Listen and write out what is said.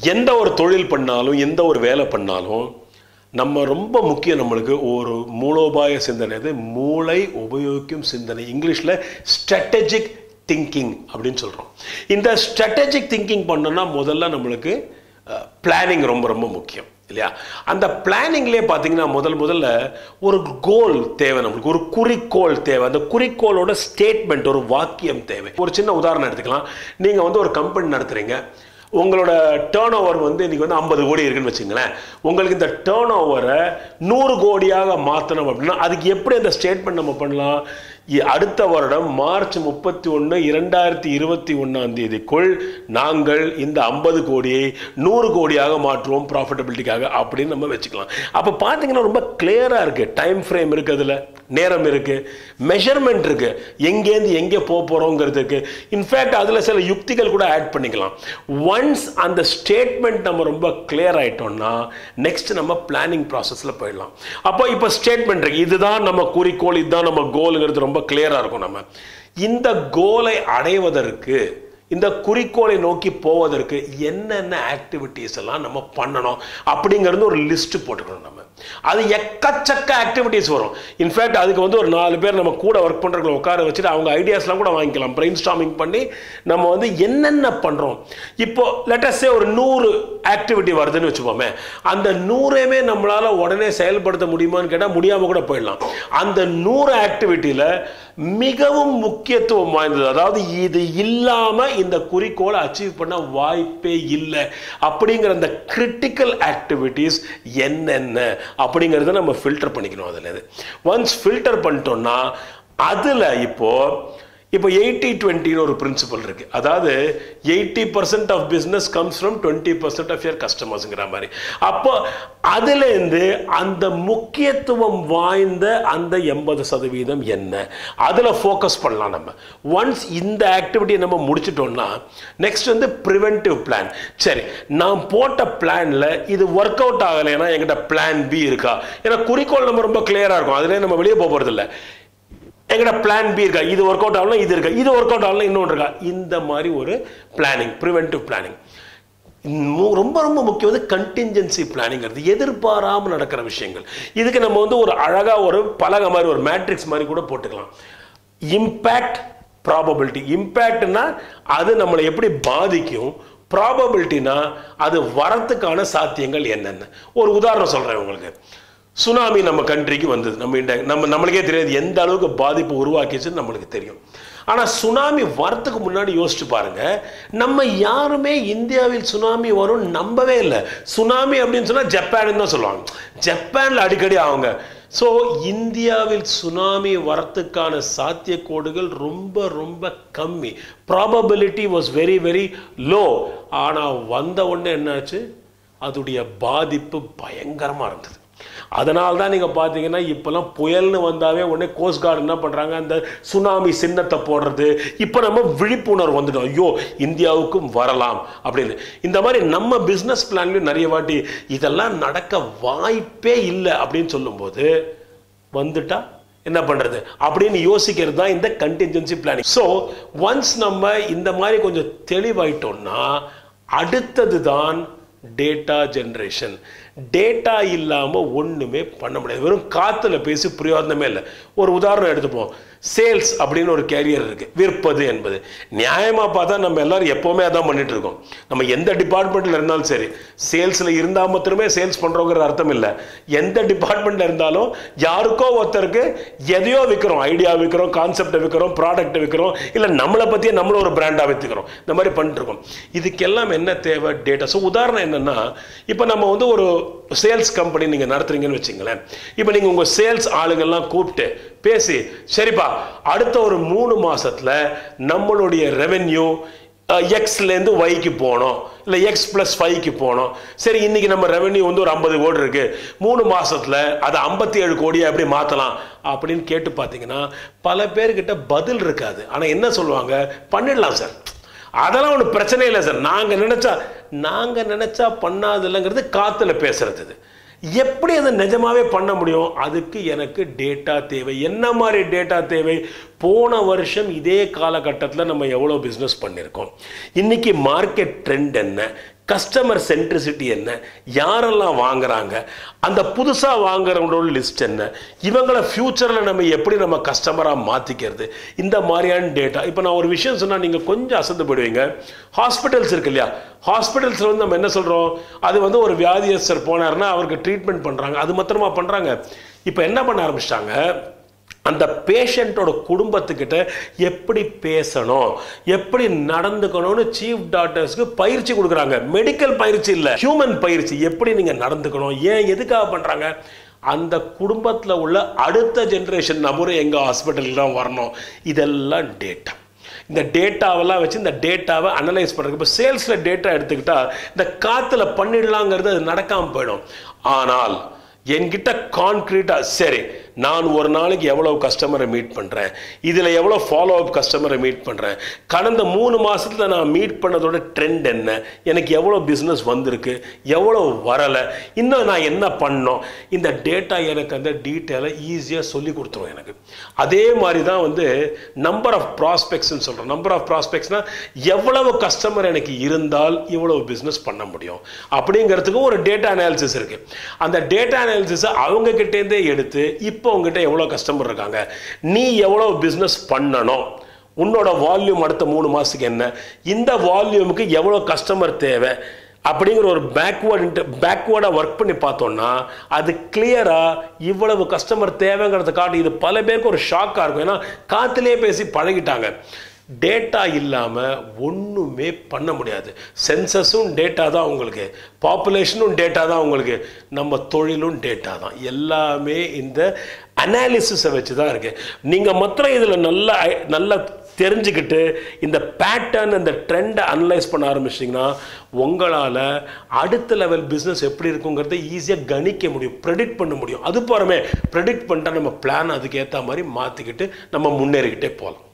எந்த ஒரு தொழில் பண்ணாலும் எந்த ஒரு வேலை பண்ணாலும் நம்ம ரொம்ப முக்கியம் நம்மளுக்கு ஒரு மூலோபாய சிந்தனை இது மூளை உபயோகிக்கும் சிந்தனை இங்கிலீஷில் ஸ்ட்ராட்டஜிக் திங்கிங் அப்படின்னு சொல்கிறோம் இந்த ஸ்ட்ராட்டஜிக் திங்கிங் பண்ணோம்னா முதல்ல நம்மளுக்கு பிளானிங் ரொம்ப ரொம்ப முக்கியம் இல்லையா அந்த பிளானிங்லேயே பார்த்தீங்கன்னா முதல் முதல்ல ஒரு கோல் தேவை நம்மளுக்கு ஒரு குறிக்கோள் தேவை அந்த குறிக்கோளோட ஸ்டேட்மெண்ட் ஒரு வாக்கியம் தேவை ஒரு சின்ன உதாரணம் எடுத்துக்கலாம் நீங்கள் வந்து ஒரு கம்பெனி நடத்துகிறீங்க உங்களோட டேர்ன் ஓவர் வந்து இன்னைக்கு வந்து ஐம்பது கோடி இருக்குன்னு வச்சுங்களேன் உங்களுக்கு இந்த டேர்ன் ஓவரை நூறு கோடியாக மாற்றணும் அப்படின்னா அதுக்கு எப்படி அந்த ஸ்டேட்மெண்ட் நம்ம பண்ணலாம் இ- அடுத்த வருடம் மார்ச் முப்பத்தி ஒன்று இரண்டாயிரத்தி இருபத்தி ஒன்றாம் தேதிக்குள் நாங்கள் இந்த ஐம்பது கோடியை நூறு கோடியாக மாற்றுவோம் ப்ராஃபிட்டபிலிட்டிக்காக அப்படின்னு நம்ம வச்சுக்கலாம் அப்போ பார்த்தீங்கன்னா ரொம்ப கிளியராக இருக்குது டைம் ஃப்ரேம் இருக்குது அதில் நேரம் இருக்குது மெஷர்மெண்ட் இருக்குது எங்கேருந்து எங்கே போக போகிறோங்கிறது இருக்குது இன்ஃபேக்ட் அதில் சில யுக்திகள் கூட ஆட் பண்ணிக்கலாம் ஒன்ஸ் அந்த ஸ்டேட்மெண்ட் நம்ம ரொம்ப கிளியர் ஆயிட்டோம்னா நெக்ஸ்ட் நம்ம பிளானிங் ப்ராசஸில் போயிடலாம் அப்போ இப்போ ஸ்டேட்மெண்ட் இருக்கு இதுதான் நம்ம குறிக்கோள் இதுதான் நம்ம கோலுங்கிறது ரொம்ப கிளியராக இருக்கும் நம்ம இந்த கோலை அடைவதற்கு இந்த குறிக்கோளை நோக்கி போவதற்கு என்னென்ன ஆக்டிவிட்டீஸ் எல்லாம் நம்ம பண்ணணும் அப்படிங்கிறது ஒரு லிஸ்ட் போட்டுக்கணும் நம்ம அது எக்கச்சக்க ஆக்டிவிட்டீஸ் வரும் இன்ஃபேக்ட் அதுக்கு வந்து ஒரு நாலு பேர் நம்ம கூட ஒர்க் பண்ணுறவங்களை உட்கார வச்சுட்டு அவங்க ஐடியாஸ்லாம் கூட வாங்கிக்கலாம் பிரெயின் ஸ்டாமிங் பண்ணி நம்ம வந்து என்னென்ன பண்ணுறோம் இப்போ லெட்டஸ்டே ஒரு நூறு ஆக்டிவிட்டி வருதுன்னு வச்சுப்போமே அந்த நூறையுமே நம்மளால உடனே செயல்படுத்த முடியுமான்னு கேட்டால் முடியாமல் கூட போயிடலாம் அந்த நூறு ஆக்டிவிட்டியில் மிகவும் முக்கியத்துவம் வாய்ந்தது அதாவது இது இல்லாமல் இந்த குறிக்கோளை அச்சீவ் பண்ண வாய்ப்பே இல்லை அப்படிங்கிற அந்த கிரிட்டிக்கல் ஆக்டிவிட்டீஸ் என்னென்ன அப்படிங்கிறத நம்ம ஃபில்டர் பண்ணிக்கணும் அதில் ஒன்ஸ் ஃபில்டர் பண்ணிட்டோம்னா அதில் இப்போ இப்போ எயிட்டி டுவெண்ட்டின்னு ஒரு பிரின்சிபல் இருக்கு அதாவது eighty percent of business comes from twenty percent of your கஸ்டமர்ஸுங்கிற மாதிரி அப்போ அதுலேருந்து அந்த முக்கியத்துவம் வாய்ந்த அந்த எண்பது சதவீதம் என்ன அதில் ஃபோக்கஸ் பண்ணலாம் நம்ம ஒன்ஸ் இந்த ஆக்டிவிட்டியை நம்ம முடிச்சிட்டோம்னா நெக்ஸ்ட் வந்து ப்ரிவென்டிவ் பிளான் சரி நான் போட்ட பிளானில் இது ஒர்க் அவுட் ஆகலைன்னா என்கிட்ட பிளான் பி இருக்கா ஏன்னா குறிக்கோள் நம்ம ரொம்ப கிளியராக இருக்கும் அதுலேயே நம்ம வெளியே போக போகிறதில்ல எங்கட பிளான் பி இருக்கா இது ஒர்க் அவுட் ஆகலாம் இது இருக்கா இது ஒர்க் அவுட் ஆகலாம் இன்னொன்று இருக்கா இந்த மாதிரி ஒரு பிளானிங் ப்ரிவென்டிவ் பிளானிங் ரொம்ப ரொம்ப முக்கியம் வந்து கண்டிஞ்சன்சி பிளானிங்கிறது எதிர்பாராமல் நடக்கிற விஷயங்கள் இதுக்கு நம்ம வந்து ஒரு அழகாக ஒரு பலகை மாதிரி ஒரு மேட்ரிக்ஸ் மாதிரி கூட போட்டுக்கலாம் இம்பேக்ட் ப்ராபபிலிட்டி இம்பேக்ட்னா அது நம்மளை எப்படி பாதிக்கும் ப்ராபபிலிட்டினா அது வரத்துக்கான சாத்தியங்கள் என்னென்ன ஒரு உதாரணம் சொல்கிறேன் உங்களுக்கு சுனாமி நம்ம கண்ட்ரிக்கு வந்தது நம்ம இண்ட நம்ம நம்மளுக்கே தெரியாது எந்த அளவுக்கு பாதிப்பு உருவாக்கிச்சுன்னு நம்மளுக்கு தெரியும் ஆனால் சுனாமி வரத்துக்கு முன்னாடி யோசிச்சு பாருங்க நம்ம யாருமே இந்தியாவில் சுனாமி வரும் நம்பவே இல்லை சுனாமி அப்படின்னு சொன்னால் ஜப்பான் தான் சொல்லுவாங்க ஜப்பானில் அடிக்கடி அவங்க ஸோ இந்தியாவில் சுனாமி வரத்துக்கான சாத்தியக்கூடுகள் ரொம்ப ரொம்ப கம்மி probability was very very low ஆனால் வந்த உடனே என்னாச்சு அதோடைய பாதிப்பு பயங்கரமாக இருந்தது அதனால தான் நீங்கள் பார்த்தீங்கன்னா இப்போல்லாம் புயல்னு வந்தாவே உடனே கோஸ்ட் கார்டு என்ன பண்ணுறாங்க அந்த சுனாமி சின்னத்தை போடுறது இப்போ நம்ம விழிப்புணர்வு வந்துட்டோம் ஐயோ இந்தியாவுக்கும் வரலாம் அப்படின்னு இந்த மாதிரி நம்ம பிஸ்னஸ் பிளான்லையும் நிறைய வாட்டி இதெல்லாம் நடக்க வாய்ப்பே இல்லை அப்படின்னு சொல்லும்போது வந்துட்டா என்ன பண்றது அப்படின்னு யோசிக்கிறது தான் இந்த கண்டின்ஜென்சி பிளானிங் ஸோ ஒன்ஸ் நம்ம இந்த மாதிரி கொஞ்சம் தெளிவாயிட்டோம்னா அடுத்தது தான் டேட்டா ஜென்ரேஷன் டேட்டா இல்லாமல் ஒன்றுமே பண்ண முடியாது வெறும் காற்றுல பேசி பிரயோஜனமே இல்லை ஒரு உதாரணம் எடுத்துப்போம் சேல்ஸ் அப்படின்னு ஒரு கேரியர் இருக்குது விற்பது என்பது நியாயமாக பார்த்தா நம்ம எல்லாரும் எப்போவுமே அதான் பண்ணிட்டு இருக்கோம் நம்ம எந்த டிபார்ட்மெண்ட்டில் இருந்தாலும் சரி சேல்ஸில் இருந்தால் மாத்திரமே சேல்ஸ் பண்ணுறோங்கிற அர்த்தம் இல்லை எந்த டிபார்ட்மெண்ட்டில் இருந்தாலும் யாருக்கோ ஒருத்தருக்கு எதையோ விற்கிறோம் ஐடியா விற்கிறோம் கான்செப்டை விற்கிறோம் ப்ராடக்ட்டை விற்கிறோம் இல்லை நம்மளை பற்றியே நம்மளும் ஒரு பிராண்டாக விற்றுக்கிறோம் இந்த மாதிரி பண்ணிட்டு இருக்கோம் இதுக்கெல்லாம் என்ன தேவை டேட்டா ஸோ உதாரணம் என்னென்னா இப்போ நம்ம வந்து ஒரு சேல்ஸ் கம்பெனி நீங்கள் நடத்துறீங்கன்னு வச்சுங்களேன் இப்போ நீங்கள் உங்கள் சேல்ஸ் ஆளுங்கள்லாம் கூப்பிட்டு பேசி சரிப்பா அடுத்த ஒரு மூணு மாசத்துல நம்மளுடைய ரெவென்யூ எக்ஸ்லேருந்து ஒய்க்கு போனோம் இல்லை எக்ஸ் ப்ளஸ் ஃபைவ்க்கு போனோம் சரி இன்னைக்கு நம்ம ரெவென்யூ வந்து ஒரு ஐம்பது கோடி இருக்கு மூணு மாசத்துல அதை ஐம்பத்தி ஏழு கோடியை எப்படி மாற்றலாம் அப்படின்னு கேட்டு பார்த்தீங்கன்னா பல பேர்கிட்ட பதில் இருக்காது ஆனால் என்ன சொல்லுவாங்க பண்ணிடலாம் சார் அதெல்லாம் ஒன்றும் பிரச்சனை இல்லை சார் நாங்கள் நினச்சா நாங்கள் நினச்சா பண்ணாது இல்லைங்கிறது காற்றுல பேசுறது இது எப்படி அதை நிஜமாவே பண்ண முடியும் அதுக்கு எனக்கு டேட்டா தேவை என்ன மாதிரி டேட்டா தேவை போன வருஷம் இதே காலகட்டத்தில் நம்ம எவ்வளோ பிஸ்னஸ் பண்ணியிருக்கோம் இன்னைக்கு மார்க்கெட் ட்ரெண்ட் என்ன கஸ்டமர் சென்ட்ரிசிட்டி என்ன யாரெல்லாம் வாங்குறாங்க அந்த புதுசாக வாங்குறவங்களோட லிஸ்ட் என்ன இவங்களை ஃப்யூச்சரில் நம்ம எப்படி நம்ம கஸ்டமராக மாற்றிக்கிறது இந்த மாதிரியான டேட்டா இப்போ நான் ஒரு விஷயம் சொன்னால் நீங்கள் கொஞ்சம் அசந்து போயிடுவீங்க ஹாஸ்பிட்டல்ஸ் இருக்கு இல்லையா ஹாஸ்பிட்டல்ஸில் வந்து நம்ம என்ன சொல்கிறோம் அது வந்து ஒரு வியாதியஸ்தர் போனாருன்னா அவருக்கு ட்ரீட்மெண்ட் பண்ணுறாங்க அது மாத்திரமா பண்ணுறாங்க இப்போ என்ன பண்ண ஆரம்பிச்சிட்டாங்க அந்த பேஷண்ட்டோட குடும்பத்துக்கிட்ட எப்படி பேசணும் எப்படி நடந்துக்கணும்னு சீஃப் டாக்டர்ஸ்க்கு பயிற்சி கொடுக்குறாங்க மெடிக்கல் பயிற்சி இல்லை ஹியூமன் பயிற்சி எப்படி நீங்கள் நடந்துக்கணும் ஏன் எதுக்காக பண்ணுறாங்க அந்த குடும்பத்தில் உள்ள அடுத்த ஜென்ரேஷன் நபரும் எங்கள் ஹாஸ்பிட்டலுக்கு தான் வரணும் இதெல்லாம் டேட்டா இந்த டேட்டாவெல்லாம் வச்சு இந்த டேட்டாவை அனலைஸ் பண்ணுறது இப்போ சேல்ஸில் டேட்டா எடுத்துக்கிட்டா இந்த காற்றுல பண்ணிடலாங்கிறது அது நடக்காமல் போயிடும் ஆனால் என்கிட்ட கான்க்ரீட்டாக சரி நான் ஒரு நாளைக்கு எவ்வளோ கஸ்டமரை மீட் பண்ணுறேன் இதில் எவ்வளோ ஃபாலோ அப் கஸ்டமரை மீட் பண்ணுறேன் கடந்த மூணு மாதத்தில் நான் மீட் பண்ணதோட ட்ரெண்ட் என்ன எனக்கு எவ்வளோ பிஸ்னஸ் வந்திருக்கு எவ்வளோ வரலை இன்னும் நான் என்ன பண்ணோம் இந்த டேட்டா எனக்கு அந்த டீட்டெயிலை ஈஸியாக சொல்லி கொடுத்துரும் எனக்கு அதே மாதிரி தான் வந்து நம்பர் ஆஃப் ப்ராஸ்பெக்ட்ஸ்னு சொல்கிறோம் நம்பர் ஆஃப் ப்ராஸ்பெக்ட்ஸ்னால் எவ்வளவு கஸ்டமர் எனக்கு இருந்தால் இவ்வளவு பிஸ்னஸ் பண்ண முடியும் அப்படிங்கிறதுக்கு ஒரு டேட்டா அனாலிசிஸ் இருக்குது அந்த டேட்டா அனாலிசிஸை அவங்க கிட்டேருந்தே எடுத்து இப்போ உங்ககிட்ட எவ்வளோ கஸ்டமர் இருக்காங்க நீ எவ்வளோ பிஸ்னஸ் பண்ணணும் உன்னோட வால்யூம் அடுத்த மூணு மாதத்துக்கு என்ன இந்த வால்யூமுக்கு எவ்வளோ கஸ்டமர் தேவை அப்படிங்கிற ஒரு பேக்வேர்டு பேக்வேர்டாக ஒர்க் பண்ணி பார்த்தோம்னா அது கிளியராக இவ்வளவு கஸ்டமர் தேவைங்கிறத காட்டி இது பல பேருக்கு ஒரு ஷாக்காக இருக்கும் ஏன்னா காத்துலேயே பேசி பழகிட்டாங்க டேட்டா இல்லாமல் ஒன்றுமே பண்ண முடியாது சென்சஸும் டேட்டா தான் உங்களுக்கு பாப்புலேஷனும் டேட்டா தான் உங்களுக்கு நம்ம தொழிலும் டேட்டா தான் எல்லாமே இந்த அனாலிசிஸை வச்சு தான் இருக்குது நீங்கள் மாத்திரம் இதில் நல்ல ஐ- நல்ல தெரிஞ்சுக்கிட்டு இந்த பேட்டர்ன் இந்த ட்ரெண்டை அனலைஸ் பண்ண ஆரம்பிச்சிட்டிங்கன்னா உங்களால் அடுத்த லெவல் பிஸ்னஸ் எப்படி இருக்குங்கிறத ஈஸியாக கணிக்க முடியும் ப்ரெடிக்ட் பண்ண முடியும் அது போகிறமே ப்ரெடிக்ட் பண்ணிட்டா நம்ம பிளான் அதுக்கு ஏற்ற மாதிரி மாற்றிக்கிட்டு நம்ம முன்னேறிக்கிட்டே போகலாம்